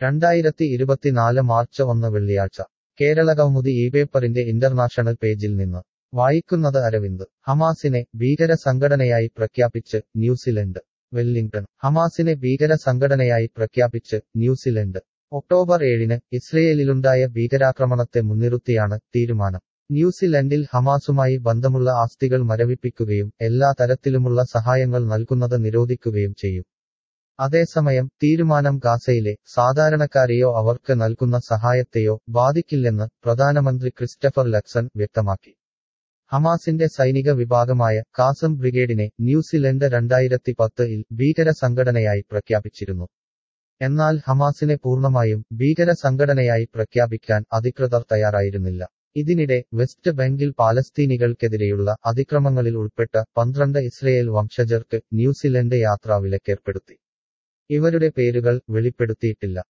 രണ്ടായിരത്തി ഇരുപത്തിനാല് മാർച്ച് ഒന്ന് വെള്ളിയാഴ്ച കേരളകൗമുദി ഈ പേപ്പറിന്റെ ഇന്റർനാഷണൽ പേജിൽ നിന്ന് വായിക്കുന്നത് അരവിന്ദ് ഹമാസിനെ ഭീകര സംഘടനയായി പ്രഖ്യാപിച്ച് ന്യൂസിലൻഡ് വെല്ലിംഗ്ടൺ ഹമാസിനെ ഭീകര സംഘടനയായി പ്രഖ്യാപിച്ച് ന്യൂസിലൻഡ് ഒക്ടോബർ ഏഴിന് ഇസ്രയേലിലുണ്ടായ ഭീകരാക്രമണത്തെ മുൻനിർത്തിയാണ് തീരുമാനം ന്യൂസിലൻഡിൽ ഹമാസുമായി ബന്ധമുള്ള ആസ്തികൾ മരവിപ്പിക്കുകയും എല്ലാ തരത്തിലുമുള്ള സഹായങ്ങൾ നൽകുന്നത് നിരോധിക്കുകയും ചെയ്യും അതേസമയം തീരുമാനം ഗാസയിലെ സാധാരണക്കാരെയോ അവർക്ക് നൽകുന്ന സഹായത്തെയോ ബാധിക്കില്ലെന്ന് പ്രധാനമന്ത്രി ക്രിസ്റ്റഫർ ലക്സൺ വ്യക്തമാക്കി ഹമാസിന്റെ സൈനിക വിഭാഗമായ കാസം ബ്രിഗേഡിനെ ന്യൂസിലൻഡ് രണ്ടായിരത്തി പത്തിൽ ഭീകര സംഘടനയായി പ്രഖ്യാപിച്ചിരുന്നു എന്നാൽ ഹമാസിനെ പൂർണ്ണമായും ഭീകര സംഘടനയായി പ്രഖ്യാപിക്കാൻ അധികൃതർ തയ്യാറായിരുന്നില്ല ഇതിനിടെ വെസ്റ്റ് ബാങ്കിൽ പാലസ്തീനികൾക്കെതിരെയുള്ള അതിക്രമങ്ങളിൽ ഉൾപ്പെട്ട പന്ത്രണ്ട് ഇസ്രയേൽ വംശജർക്ക് ന്യൂസിലൻഡ് യാത്രാ വിലക്കേർപ്പെടുത്തി ഇവരുടെ പേരുകൾ വെളിപ്പെടുത്തിയിട്ടില്ല